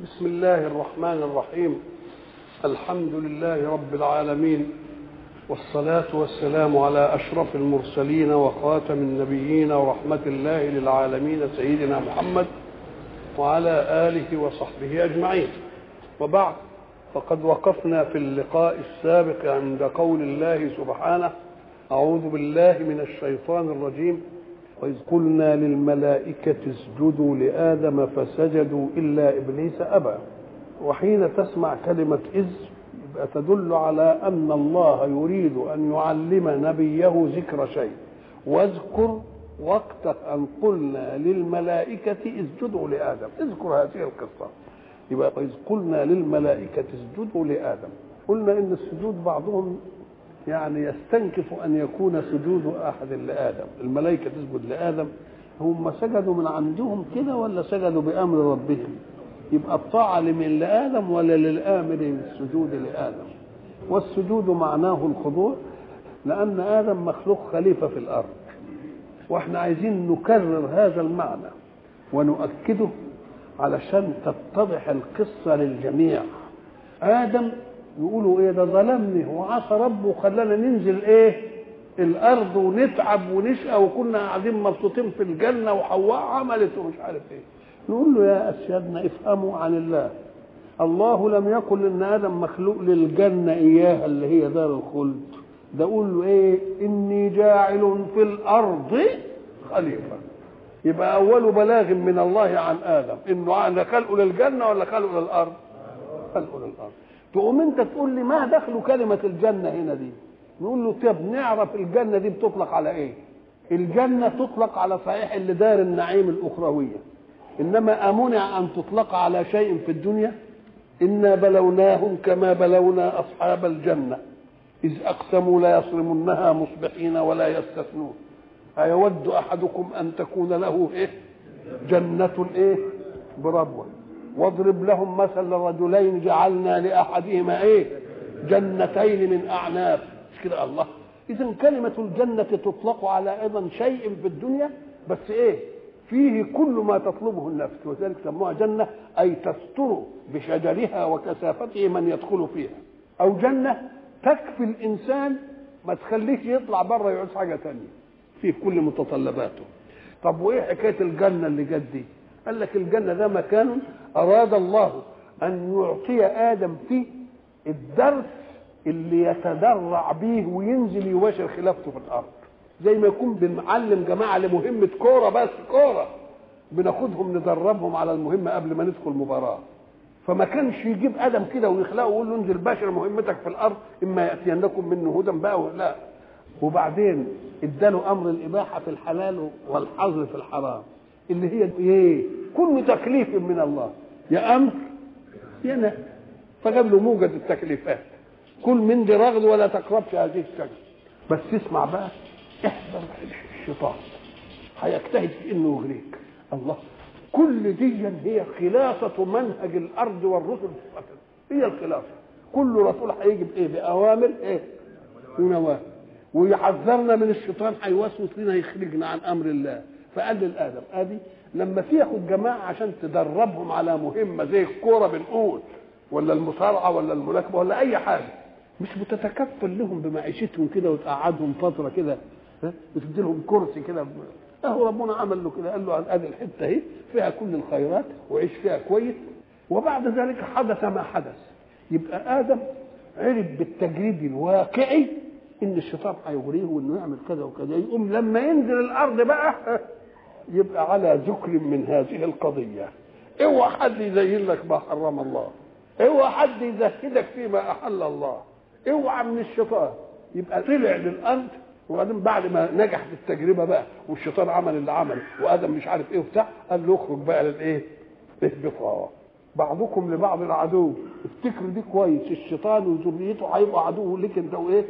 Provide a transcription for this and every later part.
بسم الله الرحمن الرحيم الحمد لله رب العالمين والصلاة والسلام على أشرف المرسلين وخاتم النبيين ورحمة الله للعالمين سيدنا محمد وعلى آله وصحبه أجمعين وبعد فقد وقفنا في اللقاء السابق عند قول الله سبحانه أعوذ بالله من الشيطان الرجيم وإذ قلنا للملائكة اسجدوا لآدم فسجدوا إلا إبليس أبى وحين تسمع كلمة إذ يبقى تدل على أن الله يريد أن يعلم نبيه ذكر شيء واذكر وقت أن قلنا للملائكة اسجدوا لآدم اذكر هذه القصة يبقى إذ قلنا للملائكة اسجدوا لآدم قلنا إن السجود بعضهم يعني يستنكف ان يكون سجود احد لادم الملائكه تسجد لادم هم سجدوا من عندهم كده ولا سجدوا بامر ربهم يبقى الطاعه لمن لادم ولا للامر بالسجود لادم والسجود معناه الخضوع لان ادم مخلوق خليفه في الارض واحنا عايزين نكرر هذا المعنى ونؤكده علشان تتضح القصه للجميع ادم يقولوا ايه ده ظلمني وعصى ربه وخلانا ننزل ايه الارض ونتعب ونشقى وكنا قاعدين مبسوطين في الجنه وحواء عملت ومش عارف ايه نقول له يا اسيادنا افهموا عن الله الله لم يقل ان ادم مخلوق للجنه اياها اللي هي دار الخلد ده قول له ايه اني جاعل في الارض خليفه يبقى اول بلاغ من الله عن ادم انه انا خلقه للجنه ولا خلقه للارض خلقه للارض تقوم انت تقول لي ما دخل كلمه الجنه هنا دي نقول له طب نعرف الجنه دي بتطلق على ايه الجنه تطلق على صحيح اللي دار النعيم الاخرويه انما امنع ان تطلق على شيء في الدنيا انا بلوناهم كما بلونا اصحاب الجنه اذ اقسموا لا يصرمنها مصبحين ولا يستثنون ايود احدكم ان تكون له ايه جنه ايه بربوه واضرب لهم مثل رجلين جعلنا لاحدهما ايه جنتين من اعناب مش كده الله اذا كلمه الجنه تطلق على ايضا شيء في الدنيا بس ايه فيه كل ما تطلبه النفس وذلك سموها جنه اي تستر بشجرها وكثافته من يدخل فيها او جنه تكفي الانسان ما تخليش يطلع بره يعوز حاجه ثانيه فيه كل متطلباته طب وايه حكايه الجنه اللي جت دي قال لك الجنة ده مكان أراد الله أن يعطي آدم فيه الدرس اللي يتدرع به وينزل يباشر خلافته في الأرض زي ما يكون بنعلم جماعة لمهمة كورة بس كورة بناخدهم ندربهم على المهمة قبل ما ندخل مباراة فما كانش يجيب آدم كده ويخلقه ويقول له انزل باشر مهمتك في الأرض إما يأتينكم منه هدى بقى لا وبعدين اداله أمر الإباحة في الحلال والحظر في الحرام اللي هي ايه كل تكليف من الله يا امر يا نهي فجاب له موجة التكليفات كل من دي رغد ولا تقربش هذه الشجرة بس اسمع بقى احذر الشيطان هيجتهد في انه يغريك الله كل دي هي خلاصة منهج الأرض والرسل هي الخلاصة كل رسول هيجي بإيه؟ بأوامر إيه؟ ونواهي ويحذرنا من الشيطان هيوسوس لنا يخرجنا عن أمر الله فقال للادم ادي لما تاخد جماعه عشان تدربهم على مهمه زي الكوره بنقول ولا المصارعه ولا الملاكمه ولا اي حاجه مش بتتكفل لهم بمعيشتهم كده وتقعدهم فتره كده وتدي لهم كرسي كده اهو ربنا عمل له كده قال له ادي الحته اهي فيها كل الخيرات وعيش فيها كويس وبعد ذلك حدث ما حدث يبقى ادم عرف بالتجريد الواقعي ان الشيطان هيغريه وانه يعمل كذا وكذا يقوم لما ينزل الارض بقى يبقى على ذكر من هذه القضية اوعى حد يزين لك ما حرم الله اوعى حد يزهدك فيما احل الله اوعى من الشيطان يبقى طلع للارض وبعدين بعد ما نجح في التجربه بقى والشيطان عمل اللي عمل وادم مش عارف ايه وبتاع قال له اخرج بقى للايه؟ اهبطوا بعضكم لبعض العدو افتكر دي كويس الشيطان وذريته هيبقوا عدو لك انت وايه؟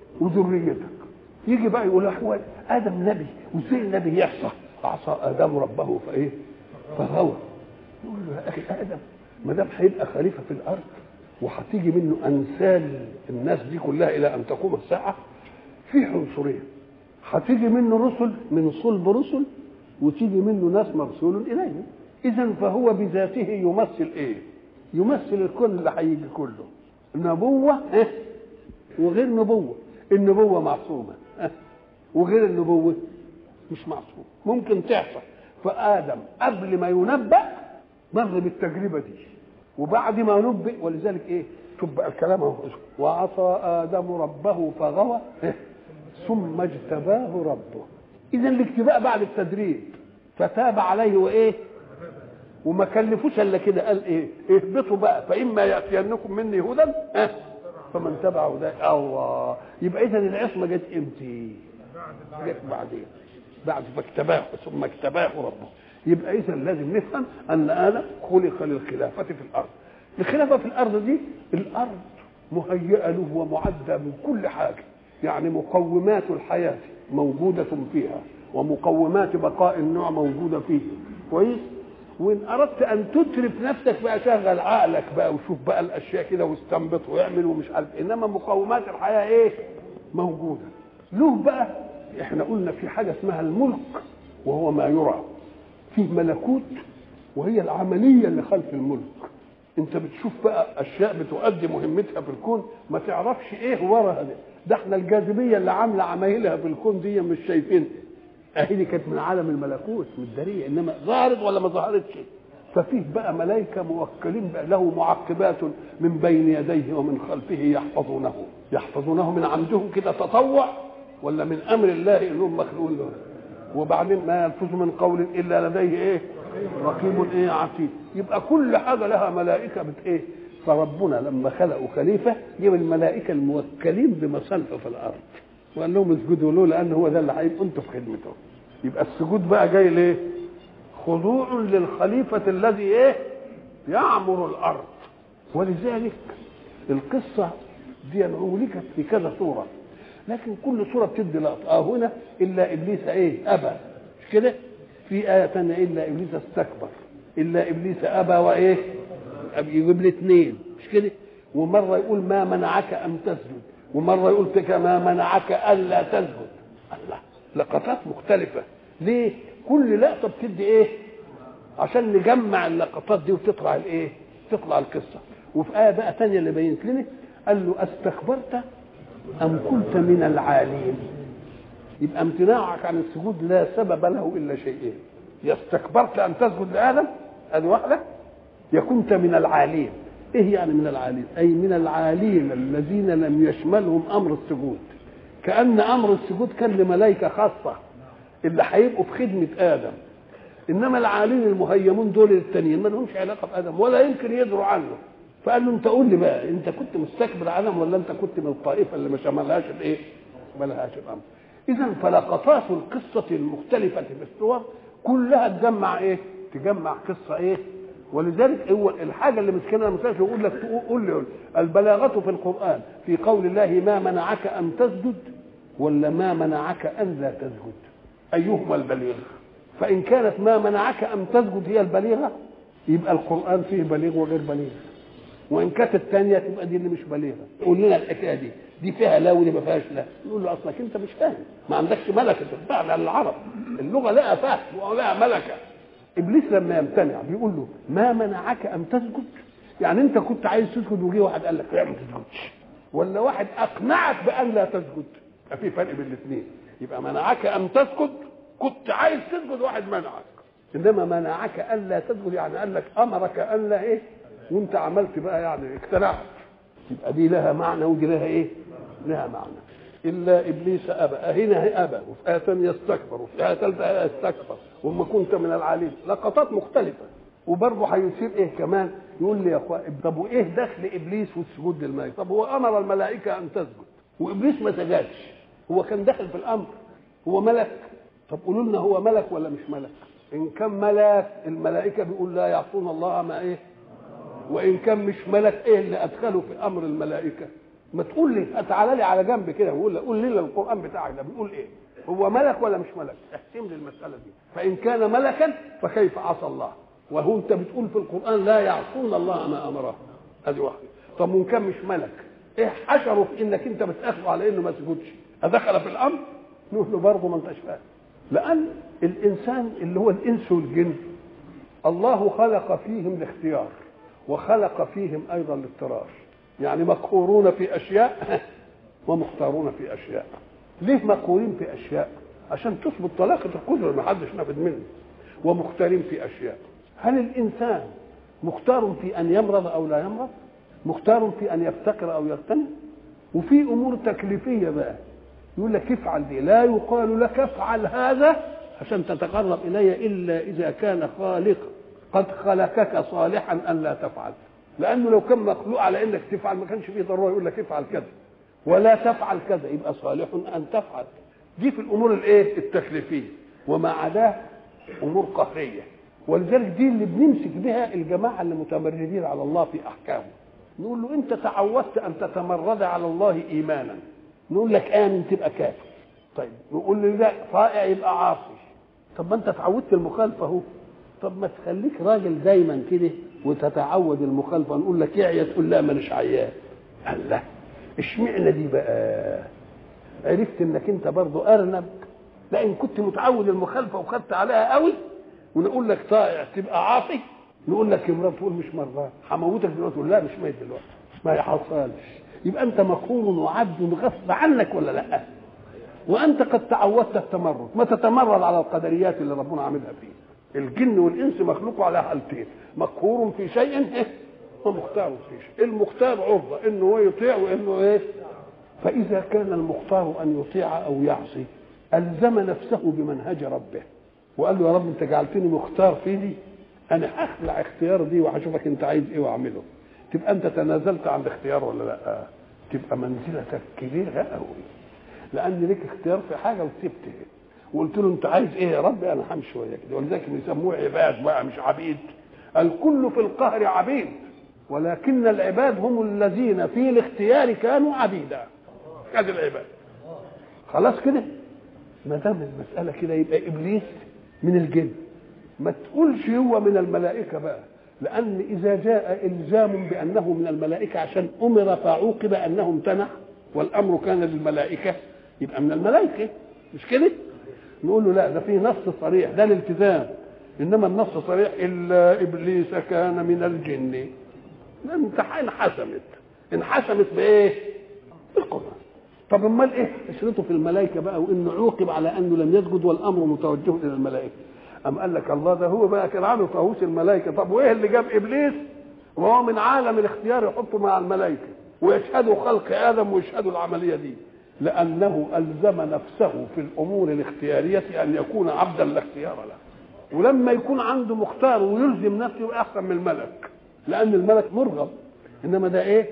وذريتك يجي بقى يقول هو ادم نبي وازاي النبي يحصل عصى ادم ربه فايه فغوى يقول له يا اخي ادم ما دام هيبقى خليفه في الارض وهتيجي منه امثال الناس دي كلها الى ان تقوم الساعه في عنصرين هتيجي منه رسل من صلب رسل وتيجي منه ناس مرسول اليه اذا فهو بذاته يمثل ايه يمثل الكون اللي هيجي كله نبوة إيه؟ وغير نبوة النبوة معصومة إيه؟ وغير النبوة مش معصوم ممكن تحصل فآدم قبل ما ينبأ مر بالتجربة دي وبعد ما نبئ ولذلك ايه تبقى الكلام اهو وعصى آدم ربه فغوى إيه؟ ثم اجتباه ربه إذا الاجتباء بعد التدريب فتاب عليه وايه وما كلفوش الا كده قال ايه اهبطوا بقى فاما ياتينكم مني هدى اه فمن تبع هداي الله يبقى اذا العصمه جت امتى جت بعدين بعد فاجتباه ثم اجتباه ربه يبقى اذا لازم نفهم ان ادم خلق للخلافه في الارض الخلافه في الارض دي الارض مهيئه له ومعده من كل حاجه يعني مقومات الحياه موجوده فيها ومقومات بقاء النوع موجوده فيه كويس وان اردت ان تترف نفسك بقى شغل عقلك بقى وشوف بقى الاشياء كده واستنبط واعمل ومش عارف انما مقومات الحياه ايه موجوده له بقى احنا قلنا في حاجه اسمها الملك وهو ما يرى فيه ملكوت وهي العمليه اللي خلف الملك انت بتشوف بقى اشياء بتؤدي مهمتها في الكون ما تعرفش ايه وراها ده ده احنا الجاذبيه اللي عامله عمايلها في الكون دي مش شايفين اهي دي كانت من عالم الملكوت من الدريه انما ظهرت ولا ما ظهرتش ففيه بقى ملائكة موكلين بقى له معقبات من بين يديه ومن خلفه يحفظونه يحفظونه من عندهم كده تطوع ولا من أمر الله إنهم مخلوقون له وبعدين ما يلفظ من قول إلا لديه إيه رقيب إيه عتيد يبقى كل حاجة لها ملائكة بت إيه فربنا لما خلقوا خليفة جيب الملائكة الموكلين بمصالحه في الأرض وقال لهم اسجدوا له لأن هو ده اللي هيبقوا أنتوا في خدمته يبقى السجود بقى جاي ليه؟ خضوع للخليفة الذي ايه يعمر الأرض ولذلك القصة دي أولكت في كذا صورة لكن كل صورة بتدي لقطة آه هنا إلا إبليس إيه أبى مش كده في آية ثانية إلا إبليس استكبر إلا إبليس أبى وإيه يجيب لي اثنين مش كده ومرة يقول ما منعك أن تسجد ومرة يقول فيك ما منعك ألا تسجد الله لقطات مختلفة ليه كل لقطه بتدي ايه عشان نجمع اللقطات دي وتطلع الايه تطلع القصه وفي ايه بقى ثانيه اللي بينت لنا قال له استكبرت ام كنت من العالين يبقى امتناعك عن السجود لا سبب له الا شيئين يا استكبرت ان تسجد لادم ادي واحده يا كنت من العالين ايه يعني من العالين اي من العالين الذين لم يشملهم امر السجود كان امر السجود كان لملائكه خاصه اللي هيبقوا في خدمه ادم انما العالين المهيمون دول التانيين ما لهمش علاقه بادم ولا يمكن يدروا عنه فقال له انت قول لي بقى انت كنت مستكبر عنهم ولا انت كنت من الطائفه اللي ما شملهاش الايه؟ ما لهاش الامر. اذا فلقطات القصه المختلفه في الصور كلها تجمع ايه؟ تجمع قصه ايه؟ ولذلك هو الحاجه اللي مسكنها مثلا يقول لك قول لي البلاغه في القران في قول الله ما منعك ان تسجد ولا ما منعك ان لا تسجد؟ ايهما البليغ فان كانت ما منعك ان تسجد هي البليغه يبقى القران فيه بليغ وغير بليغ وان كانت الثانيه تبقى دي اللي مش بليغه قول لنا الحكايه دي دي فيها لا ودي ما فيهاش لا نقول له اصلك انت مش فاهم ما عندكش ملكه تتبع على العرب اللغه لها فهم ولها ملكه ابليس لما يمتنع بيقول له ما منعك ان تسجد يعني انت كنت عايز تسجد وجي واحد قال لك لا ما تسجدش ولا واحد اقنعك بان لا تسجد في فرق بين الاثنين يبقى منعك ان تسجد كنت عايز تسجد واحد منعك انما منعك الا تسجد يعني قال لك امرك الا ايه وانت عملت بقى يعني اقتنعت يبقى دي لها معنى ودي لها ايه لها معنى الا ابليس ابى هنا ابى وفي ايه ثانيه استكبر وفي ايه ثالثه استكبر وما كنت من العالين لقطات مختلفه وبرضه هيصير ايه كمان يقول لي يا اخوان طب وايه دخل ابليس والسجود للملائكه طب هو امر الملائكه ان تسجد وابليس ما سجدش هو كان داخل في الامر هو ملك طب قولوا لنا هو ملك ولا مش ملك ان كان ملك الملائكه بيقول لا يعصون الله ما ايه وان كان مش ملك ايه اللي ادخله في امر الملائكه ما تقول لي تعالى لي على جنب كده وقول قول لي القران بتاعك ده بيقول ايه هو ملك ولا مش ملك احسم لي المساله دي فان كان ملكا فكيف عصى الله وهو انت بتقول في القران لا يعصون الله ما امره ادي واحده طب وان كان مش ملك ايه حشره في انك انت بتاخذه على انه ما سجدش ادخل في الامر نقول له برضه ما انتش فاهم لان الانسان اللي هو الانس والجن الله خلق فيهم الاختيار وخلق فيهم ايضا الاضطرار يعني مقهورون في اشياء ومختارون في اشياء ليه مقهورين في اشياء عشان تثبت طلاقه القدره ما حدش نافذ منه ومختارين في اشياء هل الانسان مختار في ان يمرض او لا يمرض مختار في ان يفتقر او يغتني وفي امور تكليفيه بقى يقول لك افعل دي لا يقال لك افعل هذا عشان تتقرب الي الا اذا كان خالق قد خلقك صالحا ان لا تفعل لانه لو كان مخلوق على انك تفعل ما كانش فيه ضروره يقول لك افعل كذا ولا تفعل كذا يبقى صالح ان تفعل دي في الامور الايه التكليفيه وما عداه امور قهريه ولذلك دي اللي بنمسك بها الجماعه اللي متمردين على الله في احكامه نقول له انت تعودت ان تتمرد على الله ايمانا نقول لك امن تبقى كافر طيب نقول له لا طائع يبقى عاصي طب ما انت تعودت المخالفه اهو طب ما تخليك راجل دايما كده وتتعود المخالفه نقول لك اعيا تقول لا مانيش عيان قال لا اشمعنى دي بقى عرفت انك انت برضو ارنب لان كنت متعود المخالفه وخدت عليها قوي ونقول لك طائع تبقى عاصي نقول لك امراه تقول مش مرضى هموتك دلوقتي تقول لا مش ميت دلوقتي ما يحصلش يبقى انت مقهور وعبد غصب عنك ولا لا وانت قد تعودت التمرد ما تتمرد على القدريات اللي ربنا عاملها فيه الجن والانس مخلوق على حالتين مقهور في شيء ومختار في شيء المختار عرضه انه هو يطيع وانه ايه فاذا كان المختار ان يطيع او يعصي الزم نفسه بمنهج ربه وقال له يا رب انت جعلتني مختار في دي انا هخلع اختيار دي وهشوفك انت عايز ايه واعمله تبقى انت تنازلت عن الاختيار ولا لا تبقى منزلتك كبيره قوي لان ليك اختيار في حاجه وسبت وقلت له انت عايز ايه يا رب انا همشي وياك كده ولذلك بيسموه عباد بقى مش عبيد الكل في القهر عبيد ولكن العباد هم الذين في الاختيار كانوا عبيدا هذه العباد خلاص كده ما دام المساله كده يبقى ابليس من الجن ما تقولش هو من الملائكه بقى لان اذا جاء الزام بانه من الملائكه عشان امر فعوقب انه امتنع والامر كان للملائكه يبقى من الملائكه مش كده نقول له لا ده في نص صريح ده الالتزام انما النص صريح الا ابليس كان من الجن انت انحسمت انحسمت بايه بالقران طب امال ايه اشرته في الملائكه بقى وانه عوقب على انه لم يسجد والامر متوجه الى الملائكه أم قال لك الله ده هو بقى كان عامل طاووس الملائكة طب وإيه اللي جاب إبليس وهو من عالم الاختيار يحطه مع الملائكة ويشهدوا خلق آدم ويشهدوا العملية دي لأنه ألزم نفسه في الأمور الاختيارية أن يكون عبدا لا اختيار له ولما يكون عنده مختار ويلزم نفسه أحسن من الملك لأن الملك مرغب إنما ده إيه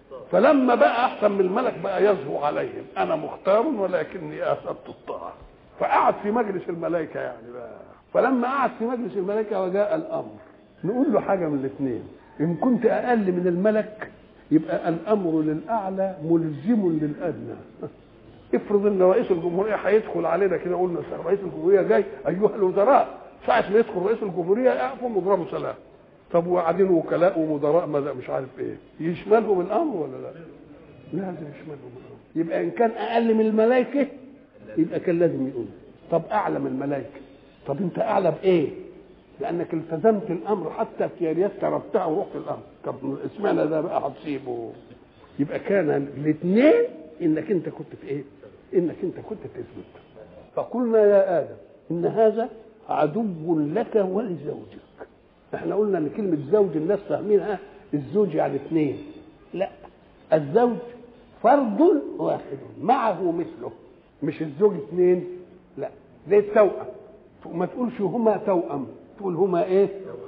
فلما بقى أحسن من الملك بقى يزهو عليهم أنا مختار ولكني أثبت الطاعة فقعد في مجلس الملائكة يعني بقى فلما قعد في مجلس الملائكة وجاء الأمر نقول له حاجة من الاثنين إن كنت أقل من الملك يبقى الأمر للأعلى ملزم للأدنى افرض ان رئيس الجمهوريه هيدخل علينا كده قلنا رئيس الجمهوريه جاي ايها الوزراء ساعه ما يدخل رئيس الجمهوريه اقفوا واضربوا سلام طب وقاعدين وكلاء ومدراء مش عارف ايه يشملهم الامر ولا لا؟ لازم يشملهم الامر يبقى ان كان اقل من الملائكه يبقى كان لازم يقول طب اعلى من الملائكه طب انت اعلى بايه؟ لانك التزمت الامر حتى اختياريات تركتها ورحت الامر طب اشمعنى ده بقى هتسيبه؟ يبقى كان الاثنين انك انت كنت في ايه؟ انك انت كنت تثبت فقلنا يا ادم ان هذا عدو لك ولزوجك احنا قلنا ان كلمه زوج الناس فاهمينها الزوج يعني اثنين لا الزوج فرد واحد معه مثله مش الزوج اثنين لا زي التوأم ما تقولش هما توأم تقول هما ايه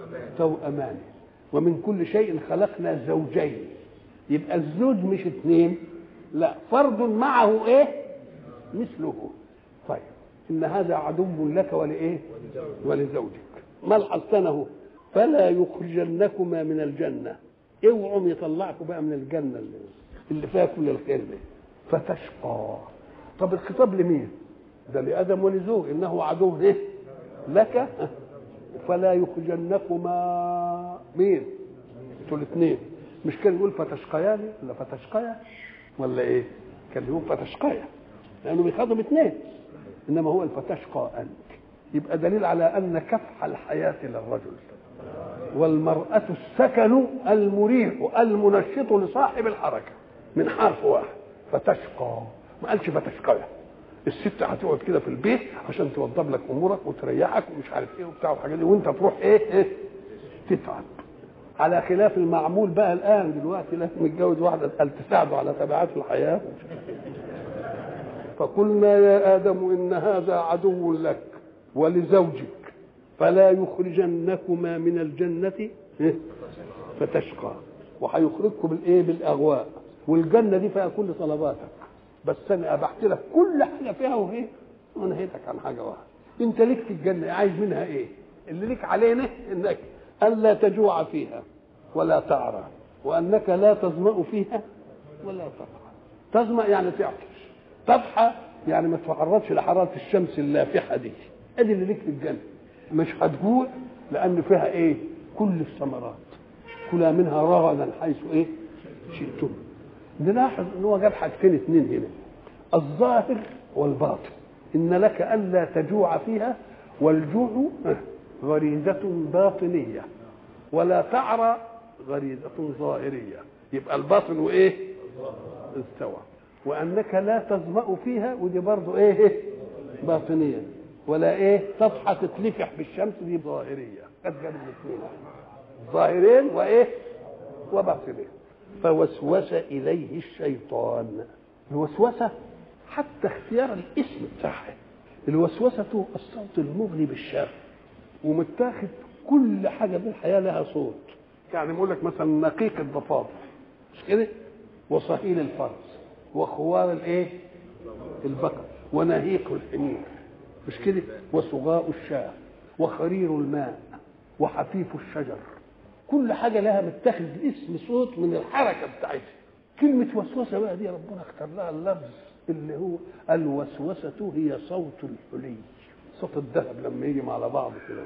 توأمان ومن كل شيء خلقنا زوجين يبقى الزوج مش اثنين لا فرد معه ايه مثله طيب ان هذا عدو لك ولايه ولزوجك ما الحسنه فلا يخرجنكما من الجنه اوعوا يطلعكم بقى من الجنه اللي, اللي فيها كل الخير ده فتشقى طب الخطاب لمين ده لادم ولزوج انه عدو ايه لك فلا يخرجنكما مين انتوا الاثنين مش كان يقول فتشقيان ولا فتشقيا ولا ايه كان يقول فتشقيا لانه بيخاطب اثنين انما هو الفتشقى انت يبقى دليل على ان كفح الحياه للرجل والمرأة السكن المريح المنشط لصاحب الحركة من حرف واحد فتشقى ما قالش فتشقى الست هتقعد كده في البيت عشان توضب لك امورك وتريحك ومش عارف ايه وبتاع والحاجات دي وانت تروح ايه, إيه تتعب على خلاف المعمول بقى الان دلوقتي لازم متجوز واحده قال تساعده على تبعات الحياه فقلنا يا ادم ان هذا عدو لك ولزوجك فلا يخرجنكما من الجنه فتشقى وهيخرجكم بالايه بالاغواء والجنه دي فيها كل طلباتك بس انا ابحت لك كل حاجه فيها وهي ونهيتك عن حاجه واحده انت ليك في الجنه عايز منها ايه اللي ليك علينا انك الا تجوع فيها ولا تعرى وانك لا تظما فيها ولا تضحى تظما يعني تعطش تضحى يعني ما تتعرضش لحراره الشمس اللافحه دي ادي اللي ليك في الجنه مش هتجوع لان فيها ايه كل الثمرات كلها منها رغدا حيث ايه شئتم نلاحظ ان هو جاب حاجتين اثنين هنا الظاهر والباطن ان لك الا تجوع فيها والجوع غريزة باطنية ولا تعرى غريزة ظاهرية يبقى الباطن وايه استوى وانك لا تظمأ فيها ودي برضه ايه باطنية ولا ايه تصحى تتلفح بالشمس دي ظاهرية قد جاب الاثنين ظاهرين وايه وباطنين فوسوس اليه الشيطان الوسوسه حتى اختيار الاسم بتاعها الوسوسه الصوت المغني بالشر ومتاخد كل حاجه في الحياه لها صوت يعني بيقول لك مثلا نقيق الضفادع مش كده وصهيل الفرس وخوار الايه البقر ونهيق الحمير مش كده وصغاء الشاة وخرير الماء وحفيف الشجر كل حاجه لها متاخد اسم صوت من الحركه بتاعتها كلمه وسوسه بقى دي ربنا اختار لها اللفظ اللي هو الوسوسه هي صوت الحلي صوت الذهب لما يجي على بعض كده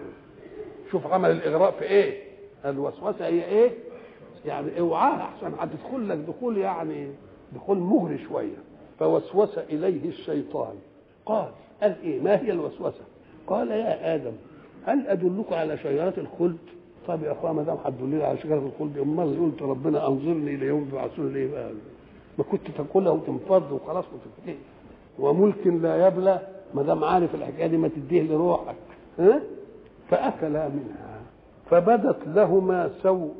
شوف عمل الاغراء في ايه الوسوسه هي ايه يعني اوعاها احسن هتدخل لك دخول يعني دخول مغري شويه فوسوس اليه الشيطان قال قال ايه ما هي الوسوسه قال يا ادم هل ادلك على شجره الخلد طب يا اخوان ما دام هتدلني على شجره الخلد امال قلت ربنا انظرني الى يوم يبعثون ليه بقى ما كنت تاكلها وتنفض وخلاص وتفتح وملك لا يبلى ما دام عارف الحكايه دي ما تديه لروحك ها فاكلا منها فبدت لهما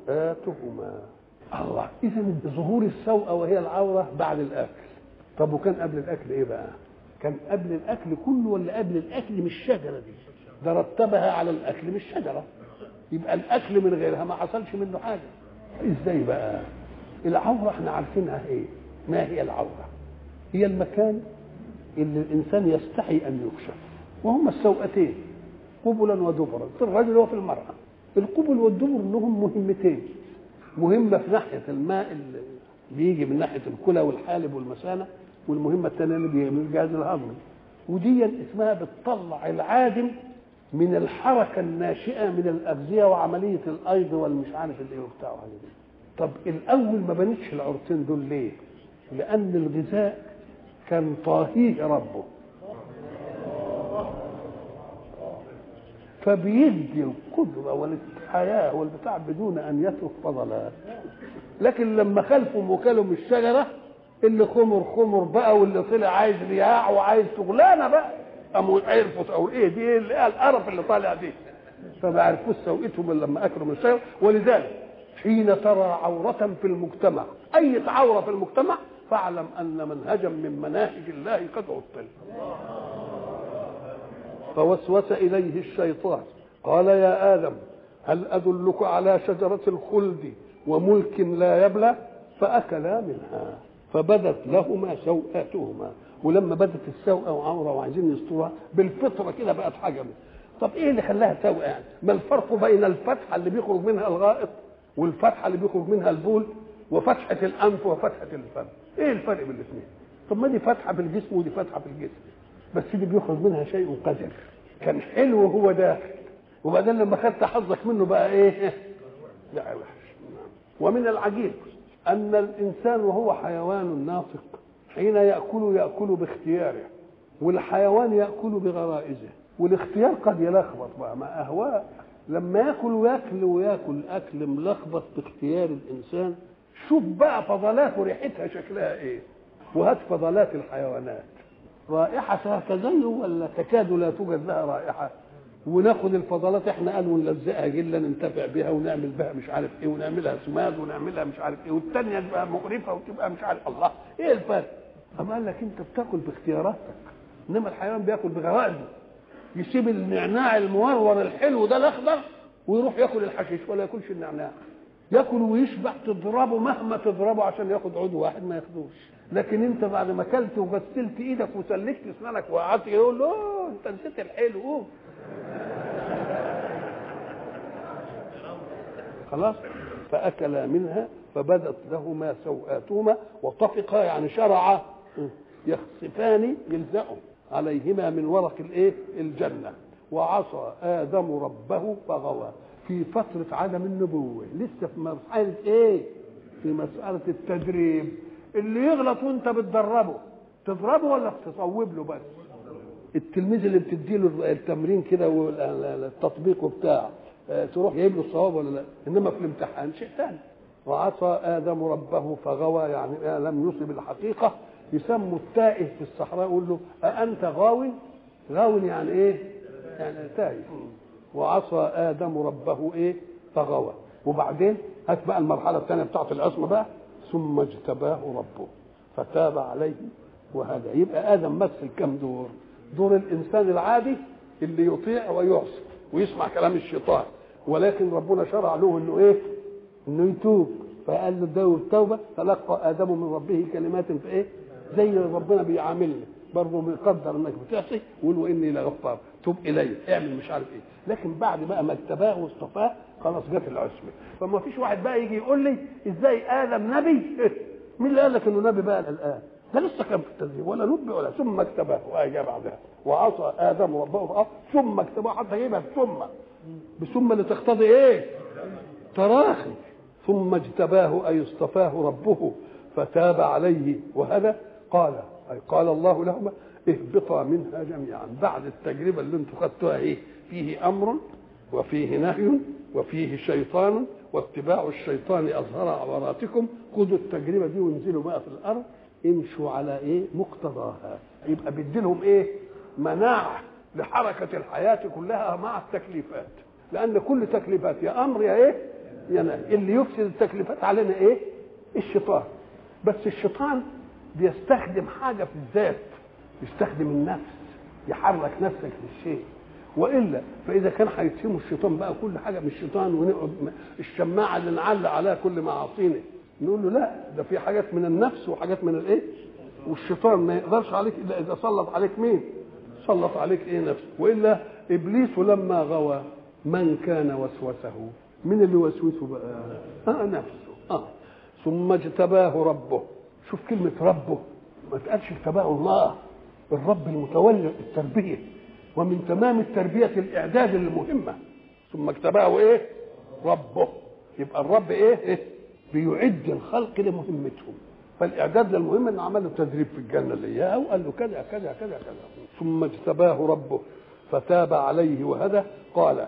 سوآتهما الله اذا ظهور السوءه وهي العوره بعد الاكل طب وكان قبل الاكل ايه بقى كان قبل الاكل كله ولا قبل الاكل من الشجره دي ده رتبها على الاكل من الشجره يبقى الاكل من غيرها ما حصلش منه حاجه ازاي بقى العوره احنا عارفينها ايه ما هي العوره هي المكان اللي الانسان يستحي ان يكشف وهما السوءتين قبلا ودبرا في الرجل وفي المراه القبل والدبر لهم مهمتين مهمه في ناحيه الماء اللي بيجي من ناحيه الكلى والحالب والمثانه والمهمه الثانيه اللي بيجي من الجهاز الهضمي ودي اسمها بتطلع العادم من الحركة الناشئة من الأغذية وعملية الأيض والمش عارف الإيه وبتاع دي. طب الأول ما بنتش العورتين دول ليه؟ لأن الغذاء كان طاهيه ربه فبيدي القدرة والحياة والبتاع بدون أن يترك فضلات لكن لما خلفوا وكلوا من الشجرة اللي خمر خمر بقى واللي طلع عايز رياح وعايز شغلانة بقى قاموا عرفوا او ايه دي اللي هي القرف اللي طالع دي فما عرفوش سوءتهم الا لما اكلوا من الشجر ولذلك حين ترى عورة في المجتمع أي عورة في المجتمع فاعلم أن منهجا من مناهج الله قد عطل فوسوس إليه الشيطان قال يا آدم هل أدلك على شجرة الخلد وملك لا يبلى فأكلا منها فبدت لهما سوءاتهما ولما بدت السوءة وعورة وعايزين يستروها بالفطرة كده بقت حاجة طب ايه اللي خلاها سوءة يعني؟ ما الفرق بين الفتحة اللي بيخرج منها الغائط والفتحة اللي بيخرج منها البول وفتحة الأنف وفتحة الفم ايه الفرق بين الاثنين؟ طب ما دي فتحة في الجسم ودي فتحة في الجسم بس دي بيخرج منها شيء قذر كان حلو وهو داخل وبعدين لما خدت حظك منه بقى ايه؟ لا وحش ومن العجيب أن الإنسان وهو حيوان ناطق حين يأكل يأكل باختياره والحيوان يأكل بغرائزه والاختيار قد يلخبط بقى ما أهواء لما ياكل وياكل وياكل اكل ملخبط باختيار الانسان شوف بقى فضلات وريحتها شكلها ايه وهات فضلات الحيوانات رائحتها كزيه ولا تكاد لا توجد لها رائحه وناخد الفضلات احنا قالوا نلزقها جلا ننتفع بها ونعمل بها مش عارف ايه ونعملها سماد ونعملها مش عارف ايه والثانيه تبقى مقرفه وتبقى مش عارف الله ايه الفرق؟ اما قال لك انت بتاكل باختياراتك انما الحيوان بياكل بغرائزه يسيب النعناع المورور الحلو ده الاخضر ويروح ياكل الحشيش ولا ياكلش النعناع ياكل ويشبع تضربه مهما تضربه عشان ياخد عضو واحد ما ياخدوش لكن انت بعد ما اكلت وغسلت ايدك وسلكت اسنانك وقعدت يقول له "أوه، انت نسيت الحلو قوم خلاص فاكلا منها فبدت لهما سوآتهما وطفقا يعني شرعا يخصفان يلزقوا عليهما من ورق الايه الجنه وعصى ادم ربه فغوى في فتره عدم النبوه لسه في مرحله ايه في مساله التدريب اللي يغلط وانت بتدربه تضربه ولا تصوب له بس التلميذ اللي بتديله التمرين كده والتطبيق وبتاع آه، تروح جايب له الصواب ولا لا انما في الامتحان شيء ثاني وعصى ادم ربه فغوى يعني آه، لم يصب الحقيقه يسموا التائه في الصحراء يقول له أأنت غاو غاو يعني ايه يعني تائه وعصى ادم ربه ايه فغوى وبعدين هات بقى المرحله الثانيه بتاعت العصمه بقى ثم اجتباه ربه فتاب عليه وهذا يبقى ادم مثل كم دور دور الانسان العادي اللي يطيع ويعصي ويسمع كلام الشيطان ولكن ربنا شرع له انه ايه انه يتوب فقال له ده التوبه تلقى ادم من ربه كلمات في ايه زي ربنا بيعاملنا برضه بيقدر انك بتعصي ويقول له اني لغفار توب الي اعمل مش عارف ايه لكن بعد بقى ما اجتباه واصطفاه خلاص جت العصمه فما فيش واحد بقى يجي يقول لي ازاي ادم نبي مين اللي قال لك انه نبي بقى الان ده لسه كان في التدريب ولا نبي ولا ثم اجتباه واجى بعدها وعصى ادم ربه فأه ثم اجتباه حتى يجيبها ثم بثم اللي تقتضي ايه تراخي ثم اجتباه اي اصطفاه ربه فتاب عليه وهذا قال اي قال الله لهما اهبطا منها جميعا بعد التجربه اللي انتم خدتوها ايه فيه امر وفيه نهي وفيه شيطان واتباع الشيطان اظهر عوراتكم خذوا التجربه دي وانزلوا بقى في الارض امشوا على ايه مقتضاها يبقى بيدي لهم ايه مناعه لحركه الحياه كلها مع التكليفات لان كل تكليفات يا امر يا ايه يا نهي اللي يفسد التكليفات علينا ايه الشيطان بس الشيطان بيستخدم حاجه في الذات يستخدم النفس يحرك نفسك للشيء والا فاذا كان هيتهموا الشيطان بقى كل حاجه من الشيطان ونقعد الشماعه اللي نعلق عليها كل معاصينا نقول له لا ده في حاجات من النفس وحاجات من الايه والشيطان ما يقدرش عليك الا اذا سلط عليك مين سلط عليك ايه نفسه والا ابليس لما غوى من كان وسوسه من اللي وسوسه بقى آه نفسه اه ثم اجتباه ربه شوف كلمه ربه ما تقالش اجتباه الله الرب المتولي التربيه ومن تمام التربيه الاعداد المهمه ثم اجتباه ايه ربه يبقى الرب ايه, إيه؟ بيعد الخلق لمهمتهم فالاعداد للمهم انه عمل له تدريب في الجنه اللي اياها وقال له كذا كذا كذا كذا ثم اجتباه ربه فتاب عليه وهدى قال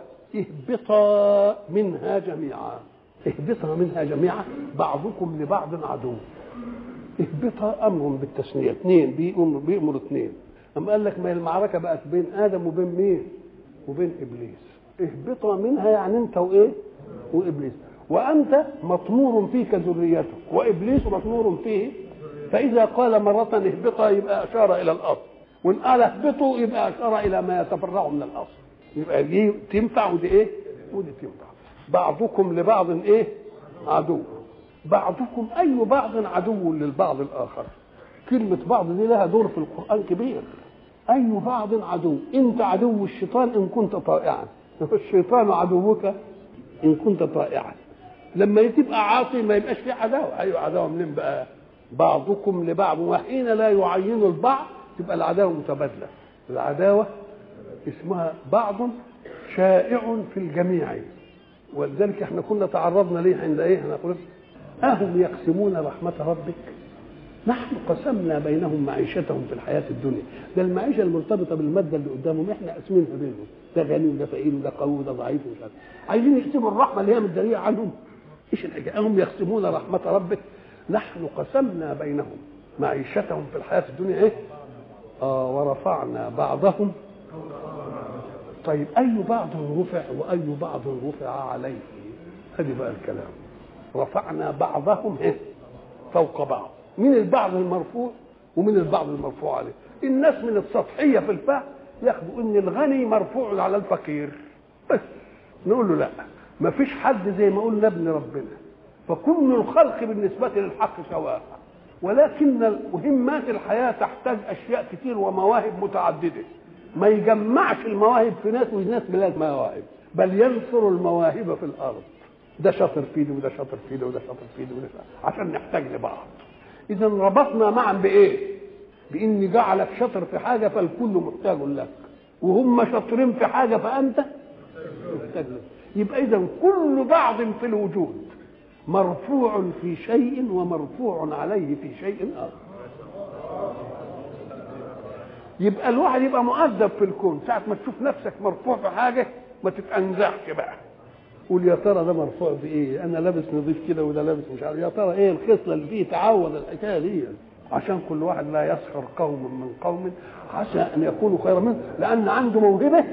اهبطا منها جميعا اهبطا منها جميعا بعضكم لبعض عدو اهبطا امر بالتثنيه اثنين بيأمر بيأمر اثنين اما قال لك ما هي المعركه بقت بين ادم وبين مين؟ وبين ابليس اهبطا منها يعني انت وايه؟ وابليس وانت مطمور فيك ذريتك وابليس مطمور فيه فاذا قال مره اهبطا يبقى اشار الى الاصل وان قال اهبطوا يبقى اشار الى ما يتفرع من الاصل يبقى دي تنفع ودي ايه؟ ودي تنفع بعضكم لبعض ايه؟ عدو بعضكم اي بعض عدو للبعض الاخر كلمه بعض دي لها دور في القران كبير اي بعض عدو انت عدو الشيطان ان كنت طائعا الشيطان عدوك ان كنت طائعا لما تبقى عاصي ما يبقاش في عداوه ايوه عداوه منين بقى بعضكم لبعض وحين لا يعين البعض تبقى العداوه متبادله العداوه اسمها بعض شائع في الجميع ولذلك احنا كنا تعرضنا ليه عند ايه احنا قلنا اهم يقسمون رحمه ربك نحن قسمنا بينهم معيشتهم في الحياه الدنيا ده المعيشه المرتبطه بالماده اللي قدامهم احنا قاسمينها بينهم ده غني وده فقير وده قوي وده ضعيف ومش عارف عايزين يقسموا الرحمه اللي هي متداريه عنهم ايش الحكايه هم يقسمون رحمه ربك نحن قسمنا بينهم معيشتهم في الحياه الدنيا ايه آه ورفعنا بعضهم طيب اي بعض رفع واي بعض رفع عليه هذه بقى الكلام رفعنا بعضهم إيه؟ فوق بعض من البعض المرفوع ومن البعض المرفوع عليه الناس من السطحيه في الفهم ياخدوا ان الغني مرفوع على الفقير بس نقول له لا ما فيش حد زي ما قلنا ابن ربنا فكل الخلق بالنسبه للحق سواء ولكن مهمات الحياه تحتاج اشياء كتير ومواهب متعدده ما يجمعش المواهب في ناس وناس بلا مواهب بل ينصر المواهب في الارض ده شاطر في دي وده شاطر في دي وده شاطر في دي وده شاطر عشان نحتاج لبعض اذا ربطنا معا بايه بان جعلك شاطر في حاجه فالكل محتاج لك وهم شاطرين في حاجه فانت محتاج لك يبقى اذا كل بعض في الوجود مرفوع في شيء ومرفوع عليه في شيء اخر يبقى الواحد يبقى مؤدب في الكون ساعة ما تشوف نفسك مرفوع في حاجة ما تتأنزعش بقى قول يا ترى ده مرفوع في ايه انا لابس نظيف كده وده لابس مش عارف يا ترى ايه الخصله اللي فيه تعود الحكايه دي عشان كل واحد لا يسخر قوم من قوم عسى ان يكونوا خيرا منه لان عنده موهبه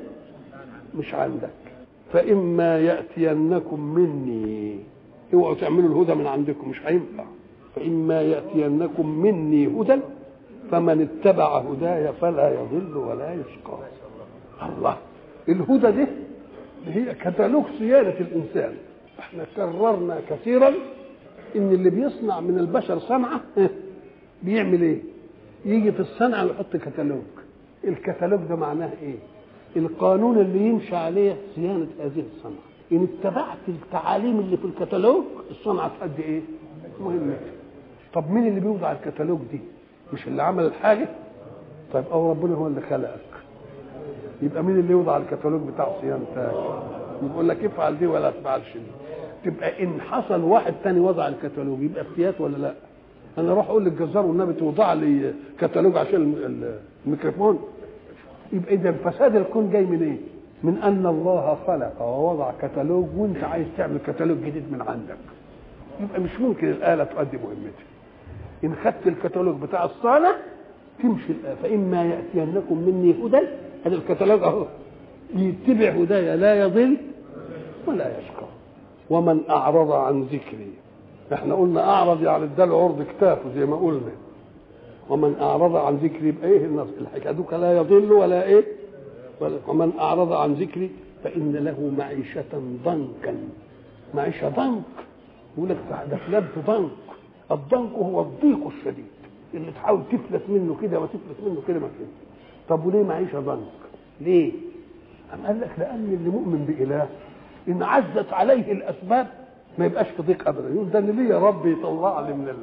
مش عندك فاما ياتينكم مني اوعوا تعملوا الهدى من عندكم مش هينفع فاما ياتينكم مني هدى فمن اتبع هداي فلا يضل ولا يشقى الله الهدى دي هي كتالوج صيانة الإنسان احنا كررنا كثيرا إن اللي بيصنع من البشر صنعة بيعمل إيه؟ يجي في الصنعة ويحط كتالوج الكتالوج ده معناه إيه؟ القانون اللي يمشي عليه صيانة هذه الصنعة إن اتبعت التعاليم اللي في الكتالوج الصنعة تأدي إيه؟ مهمتها طب مين اللي بيوضع الكتالوج دي؟ مش اللي عمل الحاجة؟ طيب أو ربنا هو اللي خلقك يبقى مين اللي يوضع الكتالوج بتاع صيانتك يقول لك افعل دي ولا تفعلش دي تبقى ان حصل واحد تاني وضع الكتالوج يبقى افتيات ولا لا انا اروح اقول للجزار والنبي توضع لي كتالوج عشان الميكروفون يبقى اذا فساد الكون جاي من ايه من ان الله خلق ووضع كتالوج وانت عايز تعمل كتالوج جديد من عندك يبقى مش ممكن الاله تؤدي مهمتها ان خدت الكتالوج بتاع الصانع تمشي الآية فإما يأتينكم مني هدى هذا الكتالوج أهو يتبع هدايا لا يضل ولا يشقى ومن أعرض عن ذكري احنا قلنا أعرض يعني اداله عرض كتافه زي ما قلنا ومن أعرض عن ذكري يبقى إيه النص الحكاية دوك لا يضل ولا إيه ولا ومن أعرض عن ذكري فإن له معيشة ضنكا معيشة ضنك يقول لك ده فلان في ضنك الضنك هو الضيق الشديد اللي تحاول تفلت منه كده وتفلت منه كده ما فيه طب وليه معيشه ضنك؟ ليه؟ أم قال لك لأن اللي مؤمن بإله إن عزت عليه الأسباب ما يبقاش في ضيق أبدا يقول ده اللي ليا رب يطلع لي من ال...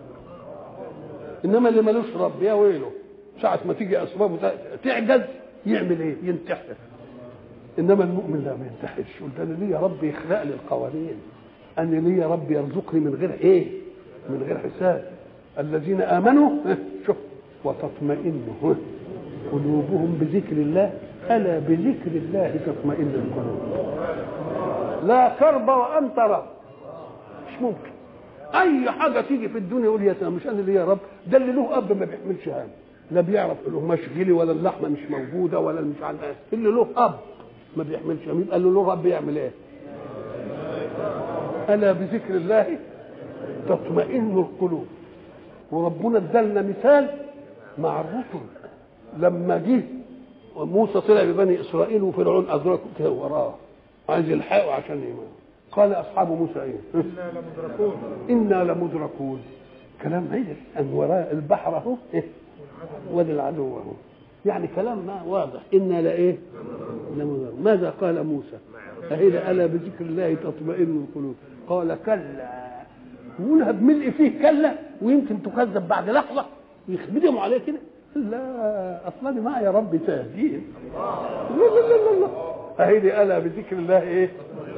إنما اللي ملوش رب يا ويله ساعة ما تيجي أسبابه تعجز يعمل إيه؟ ينتحر إنما المؤمن لا ما ينتحرش يقول ده اللي ليا رب يخلق لي القوانين أنا ليا رب يرزقني من غير إيه؟ من غير حساب الذين امنوا شوف وتطمئن قلوبهم بذكر الله الا بذكر الله تطمئن القلوب لا كرب وانت رب مش ممكن اي حاجه تيجي في الدنيا يقول يا سلام مش انا اللي يا رب ده اللي له اب ما بيحملش هم لا بيعرف القماش غلي ولا اللحمه مش موجوده ولا مش عارف اللي له اب ما بيحملش هم يبقى اللي له رب يعمل ايه؟ الا بذكر الله تطمئن القلوب وربنا ادالنا مثال مع الرسل لما جه وموسى طلع ببني اسرائيل وفرعون ادركه وراه عايز يلحقه عشان ايمان قال اصحاب موسى ايه؟ انا لمدركون انا لمدركون كلام عدل ان وراء البحر اهو إيه؟ وادي العدو اهو يعني كلام ما واضح انا لايه؟ لمدركون ماذا قال موسى؟ أهيدا ألا بذكر الله تطمئن القلوب قال كلا يقولها بملء فيه كلا ويمكن تكذب بعد لحظه ويخدموا عليه كده لا اصلا معي يا ربي تهدين لا لا لا لا اهي الا بذكر الله ايه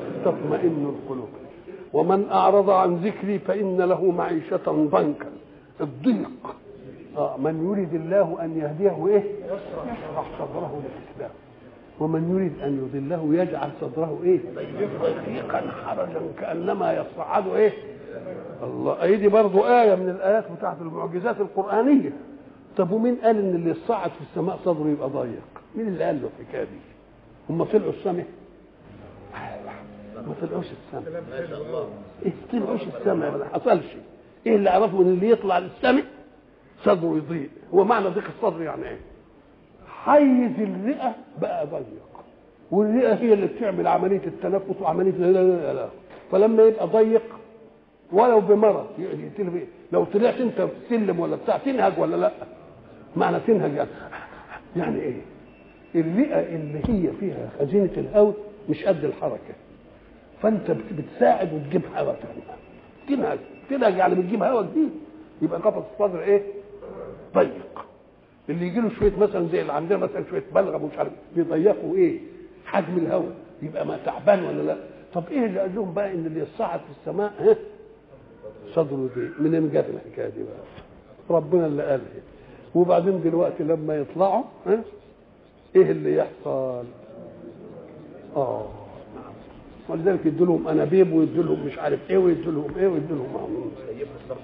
تطمئن القلوب ومن اعرض عن ذكري فان له معيشه ضنكا الضيق اه من يريد الله ان يهديه ايه يشرح صدره للاسلام ومن يريد ان يضله يجعل صدره ايه ضيقا حرجا كانما يصعد ايه الله اي دي برضه ايه من الايات بتاعت المعجزات القرانيه طب ومين قال ان اللي يصعد في السماء صدره يبقى ضيق مين اللي قال له الحكايه دي هم طلعوا السماء ما طلعوش السماء ما شاء الله ايه طلعوش السماء ما حصلش ايه اللي عرفه ان اللي يطلع للسماء صدره يضيق هو معنى ضيق الصدر يعني ايه حيز الرئه بقى ضيق والرئه هي اللي بتعمل عمليه التنفس وعمليه لا لا لا فلما يبقى ضيق ولو بمرض يقتل بيه لو طلعت انت في السلم ولا بتاع تنهج ولا لا معنى تنهج يعني يعني ايه الرئه اللي هي فيها خزينه الهواء مش قد الحركه فانت بت- بتساعد وتجيب هواء تاني تنهج تنهج يعني بتجيب هواء جديد يبقى قفص الصدر ايه ضيق اللي يجي له شويه مثلا زي اللي عندنا مثلا شويه بلغم ومش عارف بيضيقوا ايه حجم الهواء يبقى ما تعبان ولا لا طب ايه اللي قال لهم بقى ان اللي يصعد في السماء ها صدره ضيق منين جت الحكايه دي بقى ربنا اللي قالها وبعدين دلوقتي لما يطلعوا ها ايه اللي يحصل اه نعم ولذلك يدوا لهم انابيب ويدوا لهم مش عارف ايه ويدوا لهم ايه ويدوا لهم سيبنا الصرف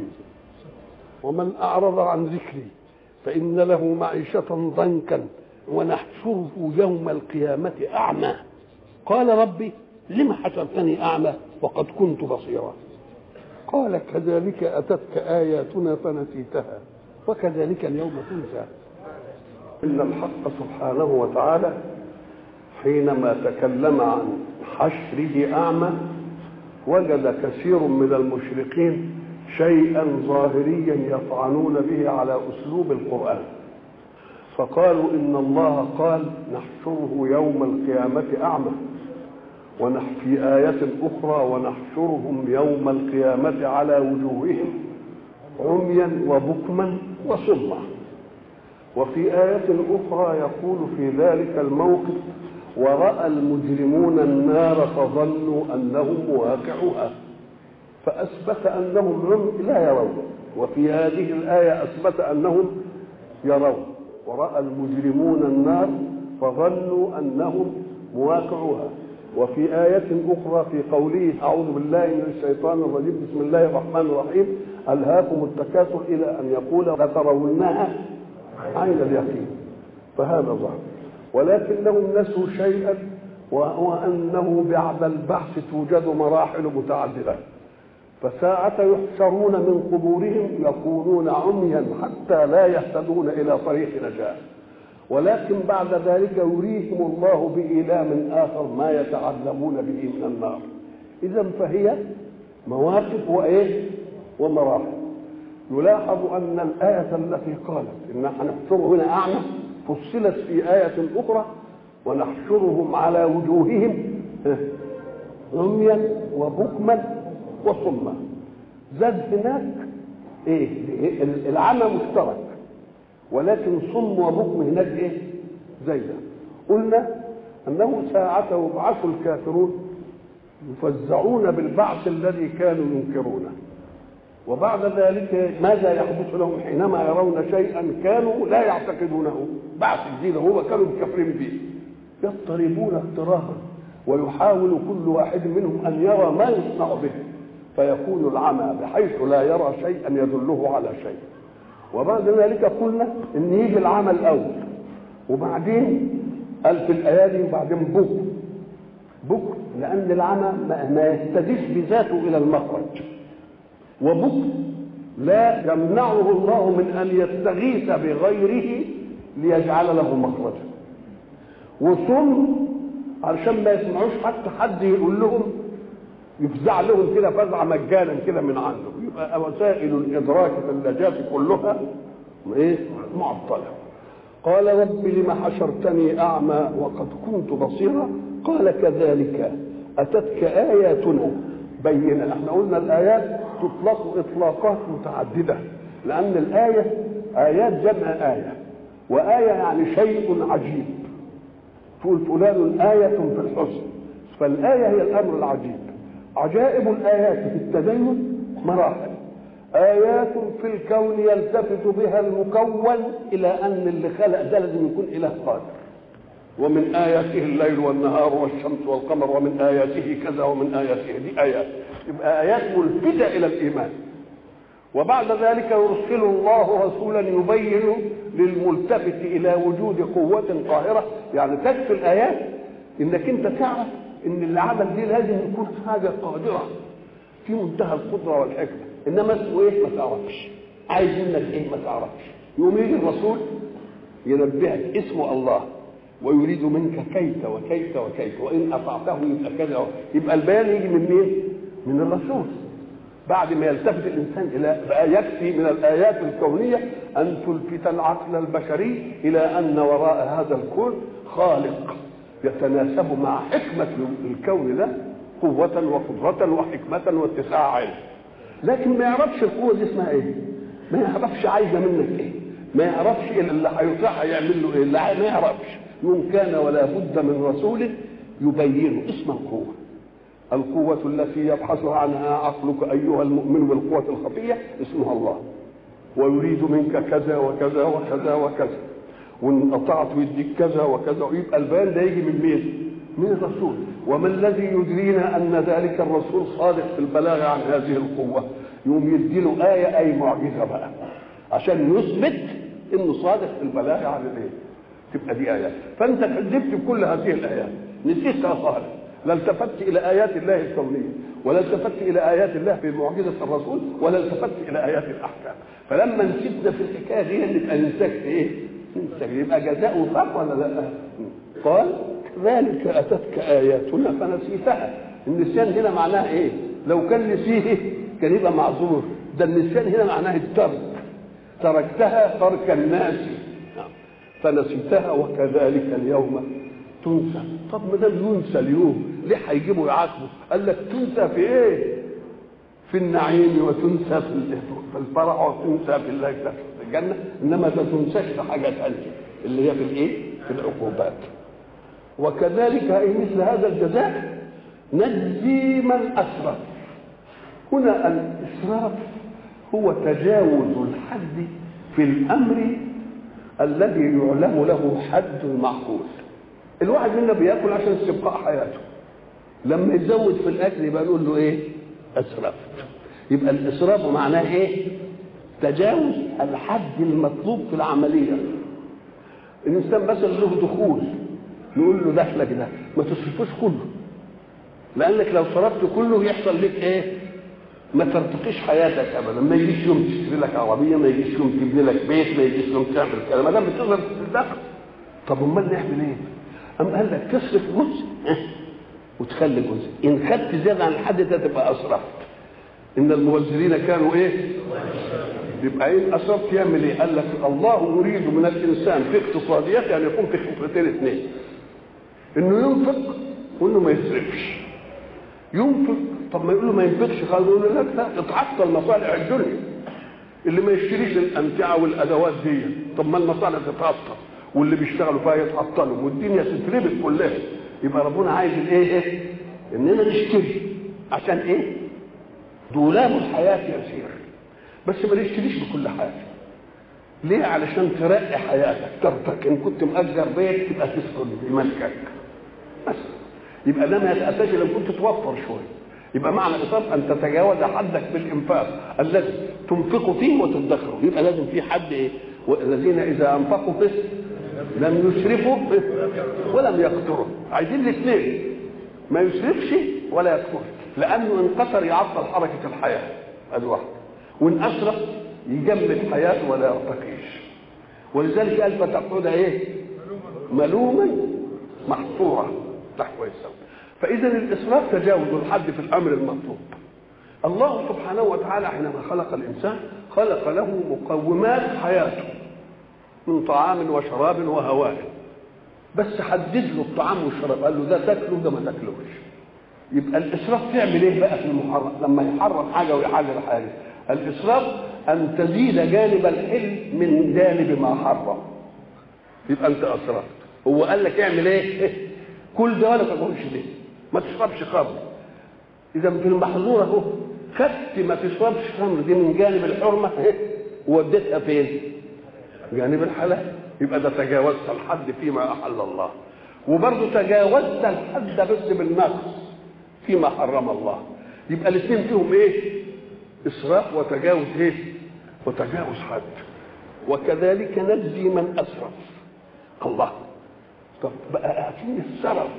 ومن أعرض عن ذكري فإن له معيشة ضنكا ونحشره يوم القيامة أعمى قال ربي لم حشرتني أعمى وقد كنت بصيرا قال كذلك أتتك آياتنا فنسيتها وكذلك اليوم تنسى إن الحق سبحانه وتعالى حينما تكلم عن حشره أعمى وجد كثير من المشركين شيئا ظاهريا يطعنون به على اسلوب القران فقالوا ان الله قال نحشره يوم القيامه اعمى ونح في آية أخرى ونحشرهم يوم القيامة على وجوههم عميا وبكما وصما وفي آية أخرى يقول في ذلك الموقف ورأى المجرمون النار فظنوا أنهم واقعوها فأثبت أنهم عم لا يرون وفي هذه الآية أثبت أنهم يرون ورأى المجرمون النار فظنوا أنهم مواقعوها وفي آية أخرى في قوله أعوذ بالله من الشيطان الرجيم بسم الله الرحمن الرحيم ألهاكم التكاثر إلى أن يقول لترونها عين اليقين فهذا ظهر ولكنهم نسوا شيئا وهو أنه بعد البحث توجد مراحل متعددة فساعة يحشرون من قبورهم يكونون عميا حتى لا يهتدون إلى طريق نجاة ولكن بعد ذلك يريهم الله بإيلام آخر ما يتعلمون به من النار إذا فهي مواقف وإيه ومراحل يلاحظ أن الآية التي قالت إن هنحشره هنا أعمى فصلت في آية أخرى ونحشرهم على وجوههم عميا وبكما وصما زاد هناك ايه العمى مشترك ولكن صم وبكم هناك ايه زايده قلنا انه ساعة يبعث الكافرون يفزعون بالبعث الذي كانوا ينكرونه وبعد ذلك ماذا يحدث لهم حينما يرون شيئا كانوا لا يعتقدونه بعث جديد هو كانوا مكفرين به يضطربون اضطرابا ويحاول كل واحد منهم ان يرى ما يصنع به فيكون العمى بحيث لا يرى شيئا يدله على شيء وبعد ذلك قلنا ان يجي العمى الاول وبعدين قال في الايادي وبعدين بكر بكر لان العمى ما ما يهتديش بذاته الى المخرج وبكر لا يمنعه الله من ان يستغيث بغيره ليجعل له مخرجا وصم علشان ما يسمعوش حتى حد يقول لهم يفزع لهم كده فزع مجانا كده من عنده يبقى وسائل الادراك في النجاه كلها ايه معطله قال رب لم حشرتني اعمى وقد كنت بصيرا قال كذلك اتتك اياتنا بينه احنا قلنا الايات تطلق اطلاقات متعدده لان الايه ايات جمع ايه وايه يعني شيء عجيب تقول فلان آية في الحسن فالآية هي الأمر العجيب عجائب الآيات في التدين مراحل آيات في الكون يلتفت بها المكون إلى أن اللي خلق ده لازم يكون إله قادر ومن آياته الليل والنهار والشمس والقمر ومن آياته كذا ومن آياته دي آيات يبقى آيات ملفتة إلى الإيمان وبعد ذلك يرسل الله رسولا يبين للملتفت إلى وجود قوة قاهرة يعني تكفي الآيات إنك أنت تعرف إن اللي عمل دي لازم يكون حاجة قادرة في منتهى القدرة والحكمة إنما اسمه إيه ما تعرفش عايز منك إيه ما تعرفش يوم يجي الرسول ينبهك اسمه الله ويريد منك كيف وكيف وكيف وان اطعته يبقى كذا يبقى البيان يجي من مين؟ من الرسول بعد ما يلتفت الانسان الى بقى يكفي من الايات الكونيه ان تلفت العقل البشري الى ان وراء هذا الكون خالق يتناسب مع حكمه الكون ده قوة وقدرة وحكمة واتساع علم لكن ما يعرفش القوة دي اسمها ايه ما يعرفش عايزة منك ايه ما يعرفش اللي هيطيعها يعمل له ايه اللي ما يعرفش يوم كان ولا بد من رسول يبين اسم القوة القوة التي يبحث عنها عقلك أيها المؤمن بالقوة الخفية اسمها الله ويريد منك كذا وكذا وكذا وكذا وإن أطعت يديك كذا وكذا ويبقى البيان ده يجي من مين؟ من الرسول وما الذي يدرينا أن ذلك الرسول صادق في البلاغ عن هذه القوة يوم يديله آية أي معجزة بقى عشان يثبت انه صادق في البلاغ عن الايه تبقى دي ايات فانت كذبت بكل هذه الايات نسيتها خالص لا التفت الى ايات الله الكونيه ولا التفت الى ايات الله في معجزه الرسول ولا التفت الى ايات الاحكام فلما نسيتنا في الحكايه دي نبقى ننساك في ايه؟ ننساك يبقى جزاء وفاق ولا لا؟ قال كذلك اتتك اياتنا فنسيتها النسيان هنا معناها ايه؟ لو كان نسيه كان يبقى معذور ده النسيان هنا معناه الترك تركتها ترك الناس فنسيتها وكذلك اليوم تنسى طب ما دام ينسى اليوم ليه هيجيبوا يعاقبوا قال لك تنسى في ايه في النعيم وتنسى في الفرح وتنسى في الله في الجنه انما ما تنساش في حاجه ثانيه اللي هي في الايه في العقوبات وكذلك اي مثل هذا الجزاء نجزي من اسرف هنا الاسراف هو تجاوز الحد في الامر الذي يعلم له حد معقول الواحد منا بياكل عشان استبقاء حياته لما يزود في الاكل يبقى نقول له ايه اسرفت يبقى الاسراف معناه ايه تجاوز الحد المطلوب في العمليه الانسان مثلا له دخول نقول له دخلك ده ما تصرفوش كله لانك لو صرفت كله يحصل لك ايه ما ترتقيش حياتك ابدا ما يجيش يوم تشتري لك عربيه ما يجيش يوم تبني لك بيت ما يجيش يوم تعمل كذا ما دام بتصرف الدخل طب امال نعمل ايه؟ قام قال لك تصرف جزء وتخلي جزء ان خدت زياده عن الحد ده تبقى اسرفت ان المبذرين كانوا ايه؟ يبقى ايه اسرفت يعمل ايه؟ قال لك الله يريد من الانسان في اقتصاديات يعني يكون في خطتين اثنين انه ينفق وانه ما يسرفش ينفق طب ما يقول له ما ينفقش خالص يقول له لا لا تتعطل مصالح الدنيا اللي ما يشتريش الامتعه والادوات دي طب ما المصالح تتعطل واللي بيشتغلوا فيها يتعطلوا والدنيا تتربط كلها يبقى ربنا عايز الايه ايه اننا نشتري عشان ايه دولاب الحياه يسير بس ما نشتريش بكل حاجه ليه علشان ترقي حياتك ترتقي ان كنت مأجر بيت تبقى تسكن بملكك بس يبقى ده ما يتأتاش لو كنت توفر شويه يبقى معنى الإصرار أن تتجاوز حدك بالإنفاق الذي تنفق فيه وتدخره يبقى لازم في حد إيه والذين إذا أنفقوا فيه لم يسرفوا ولم يقتروا عايزين الاثنين ما يسرفش ولا يقتر لأنه إن قتر يعطل حركة الحياة هذا واحد وإن أسرف يجمد حياته ولا يرتقيش ولذلك قال فتقعد إيه ملوما محصورا تحت السوء فاذا الاسراف تجاوز الحد في الامر المطلوب الله سبحانه وتعالى حينما خلق الانسان خلق له مقومات حياته من طعام وشراب وهواء بس حدد له الطعام والشراب قال له ده تاكله ده ما تاكلوش يبقى الاسراف تعمل ايه بقى في المحرم لما يحرم حاجه ويحلل حاجه الاسراف ان تزيد جانب الحل من جانب ما حرم يبقى انت اسرفت هو قال لك اعمل ايه كل ده ولا تاكلش ليه ما تشربش خمر اذا في المحظور اهو خدت ما تشربش خمر دي من جانب الحرمه ووديتها فين؟ جانب الحلال يبقى ده تجاوزت الحد فيما احل الله وبرضه تجاوزت الحد بس بالنقص فيما حرم الله يبقى الاثنين فيهم ايه؟ اسراف وتجاوز ايه؟ وتجاوز حد وكذلك نجزي من اسرف الله طب بقى اعطيني السرف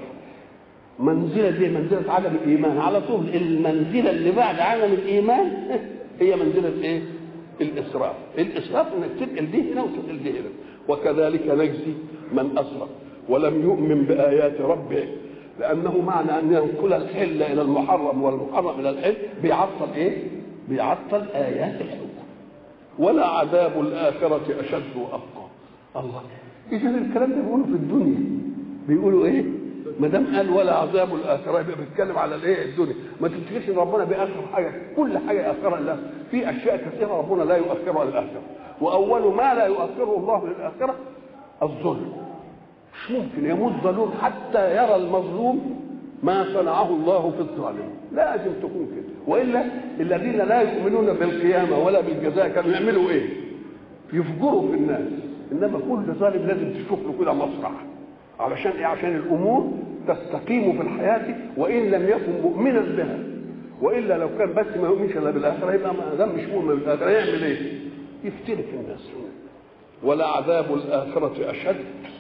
منزلة دي منزلة عدم الإيمان على طول المنزلة اللي بعد عدم الإيمان هي منزلة إيه؟ الإسراف الإسراف إنك تنقل دي هنا وتنقل دي هنا وكذلك نجزي من أسرف ولم يؤمن بآيات ربه لأنه معنى أن ينقل الحل إلى المحرم والمحرم إلى الحل بيعطل إيه؟ بيعطل آيات الحكم ولا عذاب الآخرة أشد وأبقى الله إذا الكلام ده بيقولوا في الدنيا بيقولوا إيه؟ ما دام قال ولا عذاب الاخره يبقى بيتكلم على الايه الدنيا ما تفتكرش ان ربنا بيأخر حاجه كل حاجه يأخرها لله في اشياء كثيره ربنا لا يؤخرها للاخره واول ما لا يؤخره الله للاخره الظلم مش ممكن يموت ظلوم حتى يرى المظلوم ما صنعه الله في الظالم لازم تكون كده والا الذين لا يؤمنون بالقيامه ولا بالجزاء كانوا يعملوا ايه؟ يفجروا في الناس انما كل ظالم لازم تشوف له كده مصلحه علشان ايه عشان الامور تستقيم في الحياه وان لم يكن مؤمنا بها والا لو كان بس ما يؤمنش الا بالاخره يبقى ما دام مش مؤمن بالاخره يعمل ايه؟ يفترق الناس ولا عذاب الاخره اشد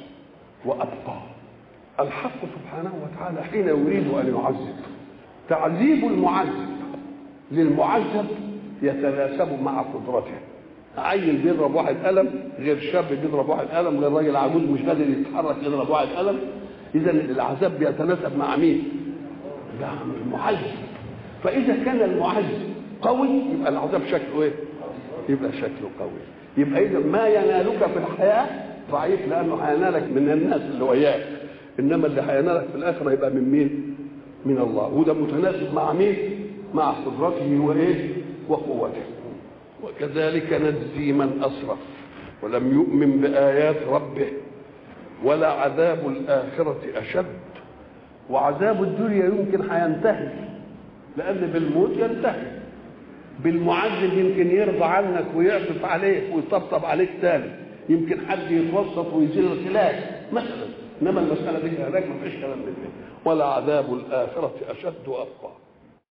وابقى الحق سبحانه وتعالى حين يريد ان يعذب تعذيب المعذب للمعذب يتناسب مع قدرته عيل بيضرب واحد قلم غير شاب بيضرب واحد قلم غير راجل عجوز مش قادر يتحرك يضرب واحد قلم اذا العذاب بيتناسب مع مين؟ مع المعذب فاذا كان المعذب قوي يبقى العذاب شكله ايه؟ يبقى شكله قوي يبقى اذا ما ينالك في الحياه ضعيف لانه هينالك من الناس اللي وياك انما اللي هينالك في الاخره يبقى من مين؟ من الله وده متناسب مع مين؟ مع قدرته وايه؟ وقوته وكذلك نجزي من اسرف ولم يؤمن بايات ربه ولا عذاب الاخره اشد وعذاب الدنيا يمكن هينتهي لان بالموت ينتهي بالمعذب يمكن يرضى عنك ويعطف عليك ويطبطب عليك تاني يمكن حد يتوسط ويزيل الخلاف مثلا انما المساله دي هناك ما فيش كلام من ده ولا عذاب الاخره اشد وابقى